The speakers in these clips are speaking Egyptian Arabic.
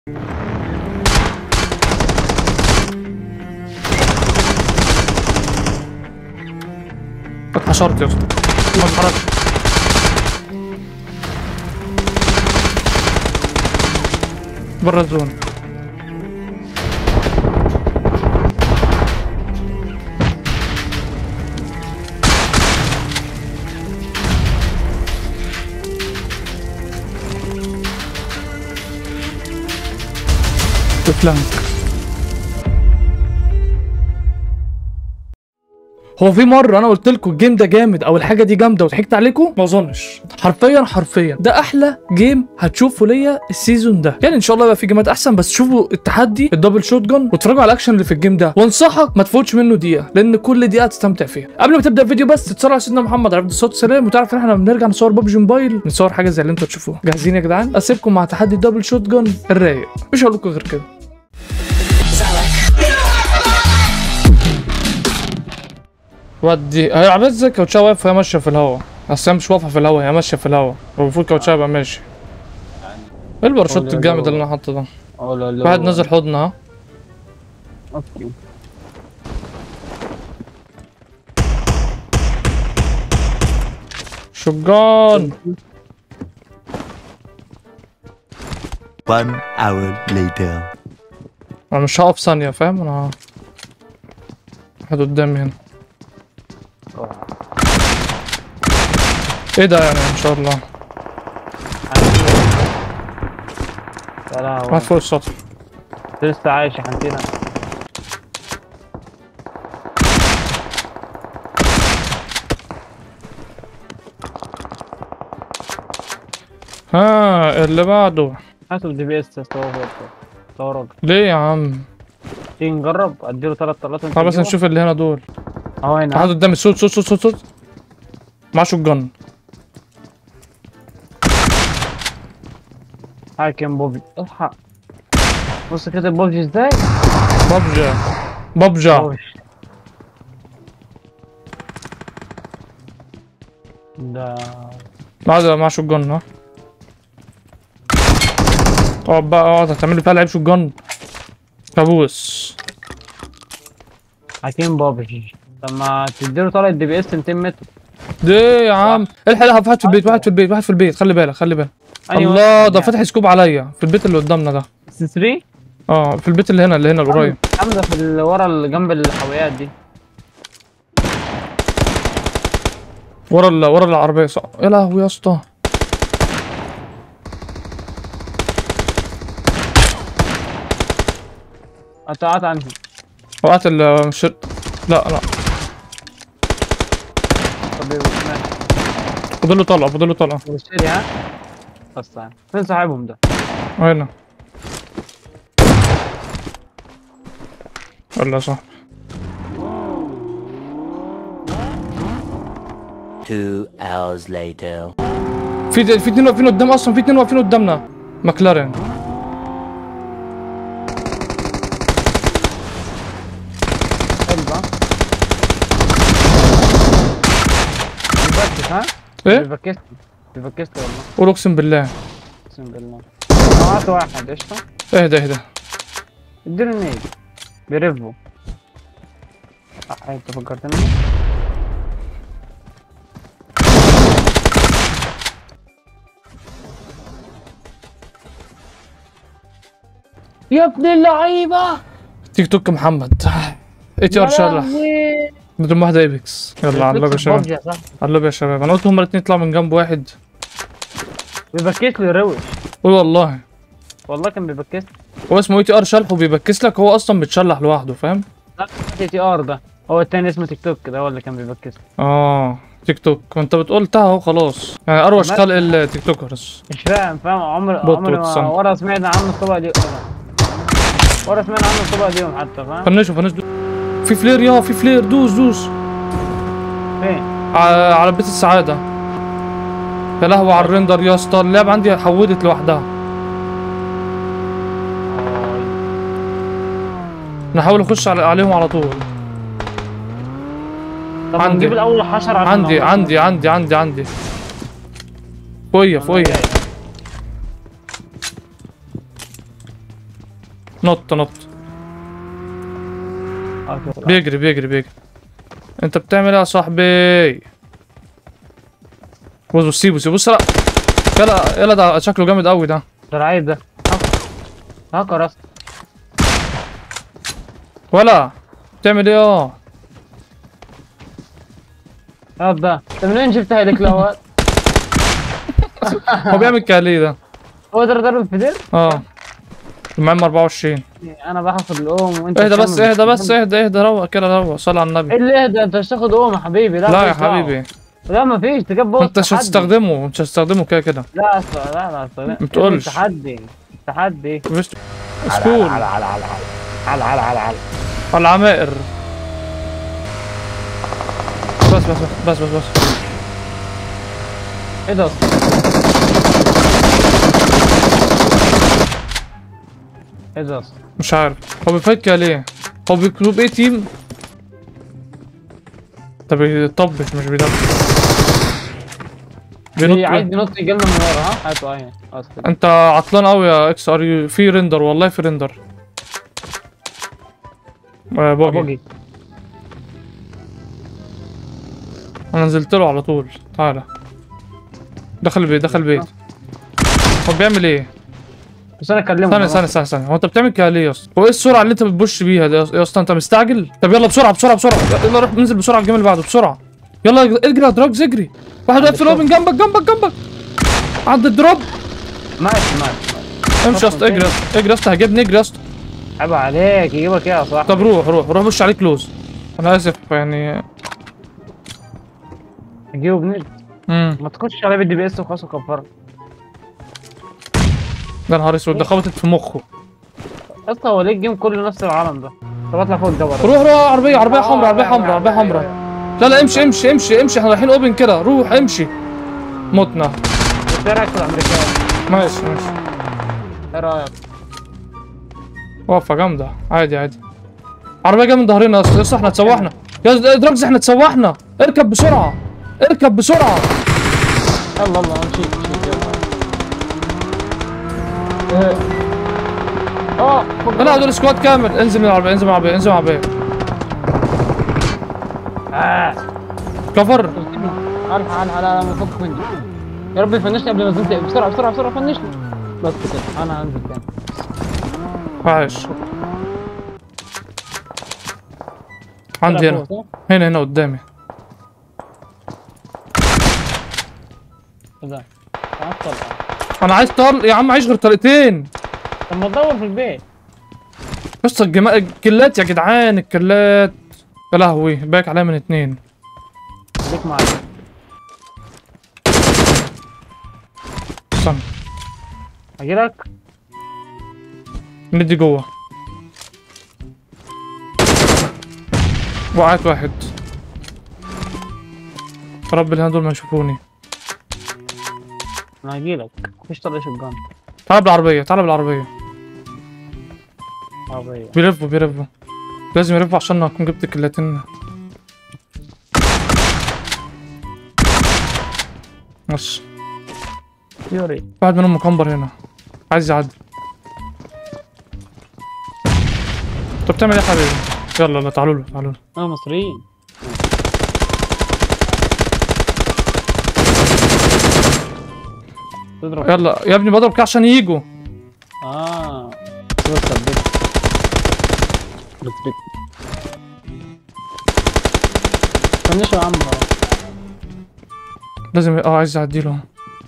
اتحشرت يا اسطى ما اتحركش بره الزون فلانك هو في مره انا قلت لكم الجيم ده جامد او الحاجه دي جامده وضحكت عليكم ما اظنش حرفيا حرفيا ده احلى جيم هتشوفوا ليا السيزون ده يعني ان شاء الله يبقى في جيمات احسن بس شوفوا التحدي الدبل شوت جن واتفرجوا على الاكشن اللي في الجيم ده وانصحك ما تفوتش منه دقيقه لان كل دقيقه تستمتع فيها قبل ما تبدا الفيديو بس تتصل على سيدنا محمد عبد الصوت سلام وتعرف ان احنا لما بنرجع نصور ببجي موبايل نصور حاجه زي اللي انتوا تشوفوها جاهزين يا جدعان اسيبكم مع تحدي الدبل شوت جن الرايق مش هقول لكم غير كده ودي هي عملت زي كاوتشا واقف وهي ماشيه في الهوا بس هي مش واقفه في الهوا هي ماشيه في الهوا المفروض كاوتشا يبقى ماشي ايه الباراشوت الجامد اللي انا حاطه ده اه لا لا واحد نزل حضن ها اوكي شجان One hour later. انا مش هقف ثانيه فاهم انا واحد قدامي هنا ايه ده يعني ان شاء الله يا لهوي واحد فوق السطح لسه عايش يا حنتينا ها اللي بعده حاسب دي بي اس استوى استوى راجل ليه يا عم تيجي نجرب اديله ثلاث طلات تعال بس نشوف اللي هنا دول اهو واحد هنا قدامي صوت صوت صوت صوت صوت معاه شجان حاكم بوبي الحق بص كده بوبي ازاي بابجا بابجا بوبي. ده بعد معاه شجان ها اقعد بقى اقعد هتعمل لي فيها لعيب شجان كابوس حكيم بابجي طب ما تديله طلعة دي بي اس 200 متر دي يا عم الحق الحق واحد في البيت واحد في البيت واحد في البيت خلي بالك خلي بالك أنهي الله واحد ده يعني؟ فتح سكوب عليا في البيت اللي قدامنا ده سي 3 اه في البيت اللي هنا اللي هنا القريب حمزة في اللي ورا اللي جنب الحاويات دي ورا ال... ورا العربيه صح يا لهوي يا اسطى قطعت عنه وقعت ال مش لا لا طب ماشي فاضل له طلقه فاضل له طلقه بشتري ها بس يعني فين صاحبهم ده هنا ولا صح Two hours later. في في اتنين واقفين قدام اصلا في اتنين واقفين قدامنا ماكلارين حلو بقى بيبكس ها ايه بيبكس بيبكس والله قول اقسم بالله اقسم بالله معاك واحد قشطة اهدى اهدى اديله نيل بيرفو صح انت فكرتني يا ابن اللعيبة تيك توك محمد اي تي ار شلح بدون واحدة ايبكس يلا على اللوب يا شباب ببجي يا صاحبي على اللوب يا شباب انا قلت هما الاتنين يطلعوا من جنب واحد بيبكس لي روش قول والله والله كان بيبكس هو اسمه اي تي ار شلح وبيبكس لك هو اصلا بيتشلح لوحده فاهم تي تي ار ده هو التاني اسمه تيك توك ده هو اللي كان بيبكس اه تيك توك وانت بتقول تها اهو خلاص يعني اروش خلق التيك توكرز مش فاهم فاهم عمر بوت عمر بوت صم. ما ورا سمعنا عنه الطبقة دي ورا سمعنا عنه الطبقة دي يوم حتى فاهم فنشوا فنشوا في فلير يا في فلير دوس دوس فين ع- على بيت السعادة يا لهوي على الريندر يا اسطى اللعب عندي حودت لوحدها نحاول نخش على عليهم على طول طب عندي. نجيب الاول حشر عشان عندي نعرف. عندي عندي عندي عندي فوقيا فوقيا نط نط آه، كده. بيجري بيجري بيجري انت بتعمل ايه يا صاحبي بص بص سيبه سيبه بص لا يلا يلا ده شكله جامد قوي ده ده العيب ده هاكر هاكر اصلا ولا بتعمل ايه اه يا ده انت منين جبتها لك الاول؟ هو بيعمل كاليه ده هو ده ضرب الفدير؟ اه المعمر 24 انا باخد الام وانت اهدى بس بتعمل- اهدى بس اهدى اهدى روق كده روق صلي على ايه النبي اللي اهدى انت مش تاخد ام يا حبيبي لا لا يا ماليش دعوة. حبيبي لا ما فيش تجيب انت مش هتستخدمه مش هتستخدمه كده كده لا اصلا لا لا اصلا ما تقولش. تحدي تحدي مش سكول على على على على على على على على العمائر بس بس بس بس بس ايه ده اصلا؟ ايه ده اصلا؟ مش عارف هو بيفك ليه هو بيكتب ايه تيم طب بيطبش مش بيدبش في عايز بينط ينط يجي لنا من ورا ها هاتوا ايه اصلا انت عطلان قوي يا اكس ار يو في ريندر والله في ريندر آه، بوجي بوجي انا نزلت له على طول تعالى دخل البيت دخل البيت هو بيعمل ايه بس انا اكلمه ثانية ثانية ثانية ثانية هو انت بتعمل كده ليه يا اسطى؟ هو ايه السرعة اللي انت بتبش بيها دي يا اسطى؟ يا اسطى انت مستعجل؟ طب يلا بسرعة بسرعة بسرعة يلا روح انزل بسرعة الجيم اللي بعده بسرعة يلا اجري يا دراجز اجري واحد واقف في الاوبن جنبك جنبك جنبك عند الدروب ماشي ماشي امشي يا اسطى اجري يا اسطى اجري يا اسطى هجيبني اجري يا اسطى عيب عليك يجيبك ايه يا صاحبي طب روح روح روح بش عليك كلوز انا اسف يعني يجيبه بنجد امم ما تخش عليه بالدي بي اس وخلاص وكفرت ده نهار اسود ده خبطت في مخه يا اسطى هو ليه الجيم كله نفس العالم ده طب اطلع فوق الجبل روح روح عربية عربية حمراء عربية حمراء عربية حمراء لا لا امشي امشي امشي امشي احنا رايحين اوبن كده روح امشي متنا بس ايه رايك في الامريكان؟ ماشي ماشي ايه رايك؟ وقفة جامدة عادي عادي عربية جاية من ظهرنا يا اسطى يا اسطى احنا اتسوحنا يا دراجز احنا اتسوحنا اركب بسرعة اركب بسرعة يلا يلا امشي امشي يلا إيه. اه فوق لا دول سكواد كامل انزل من العربية انزل من العربية انزل من العربية اه كفر الحق الحق لا لا ما فك مني يا رب يفنشني قبل ما انزل بسرعه بسرعه بسرعه فنشني بس كده انا هنزل تاني عايش عندي طلع هنا فوق، صح؟ هنا هنا قدامي إيه ده؟ تعال طلع. انا عايز طل يا عم عايش غير طريقتين طب ما تدور في البيت يا اسطى الجما... الكلات يا جدعان الكلات يا لهوي باك عليا من اتنين خليك معايا استنى اجيلك ندي جوه وقعت واحد يا رب اللي هنا دول ما يشوفوني انا هجيلك مفيش طريق شجان تعال بالعربية تعال بالعربية عربية بيلفوا بيلفوا لازم يلفوا عشان اكون جبت كلاتين بس يوري واحد منهم مكمبر هنا عايز يعدي طب بتعمل ايه يا حبيبي يلا يلا تعالوا له تعالوا له اه مصريين تضرب يلا يا ابني بضرب كده عشان يجوا اه صوت ثبت بتريك فنشوا يا عم خلاص. لازم اه عايز يعدي له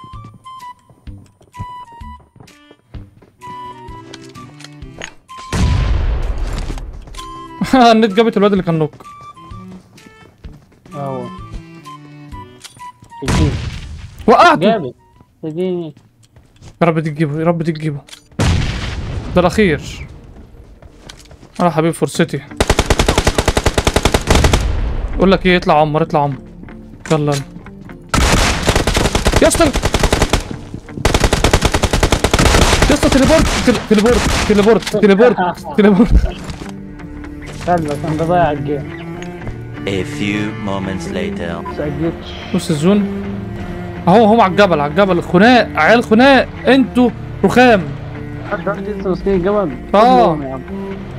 النت جابت الواد اللي كان نوك اهو تجيب وقعته جابت تجيني يا رب دي تجيبه يا رب دي تجيبه ده الاخير انا يا حبيبي فرصتي اقول لك ايه اطلع عمر اطلع عمر يلا يلا يا اسطى يا اسطى تليبورت تل- تليبورت تليبورت تليبورت تليبورت خلص انا بضيع الجيم A few moments later. سجلتش بص الزون اهو هم على الجبل على الجبل خناق عيال خناق انتوا رخام حد دلوقتي لسه ماسكين الجبل آه. خدهم يا عم.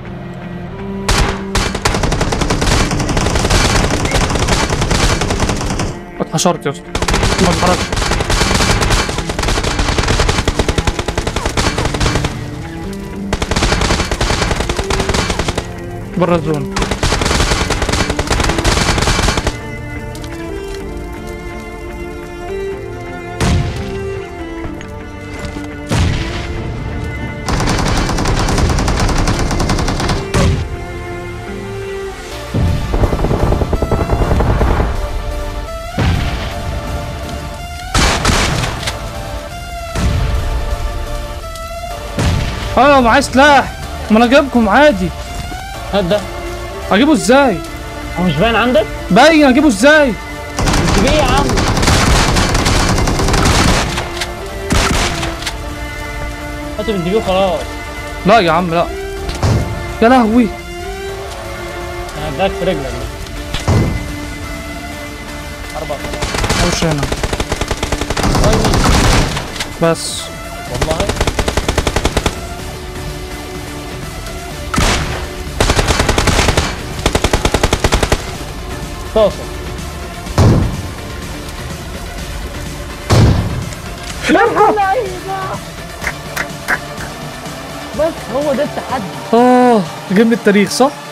اتحشرت يا اسطى ما اتحركش بره الزون اه معايا سلاح ما انا جايبكم عادي هات ده اجيبه ازاي هو مش باين عندك؟ باين اجيبه ازاي تجيبيه يا عم هاته بتجيبيه وخلاص لا يا عم لا يا لهوي انا هداك في رجلك ده. أربعة خش هنا طيب بس والله طاسة بس هو ده التحدي اه جيم التاريخ صح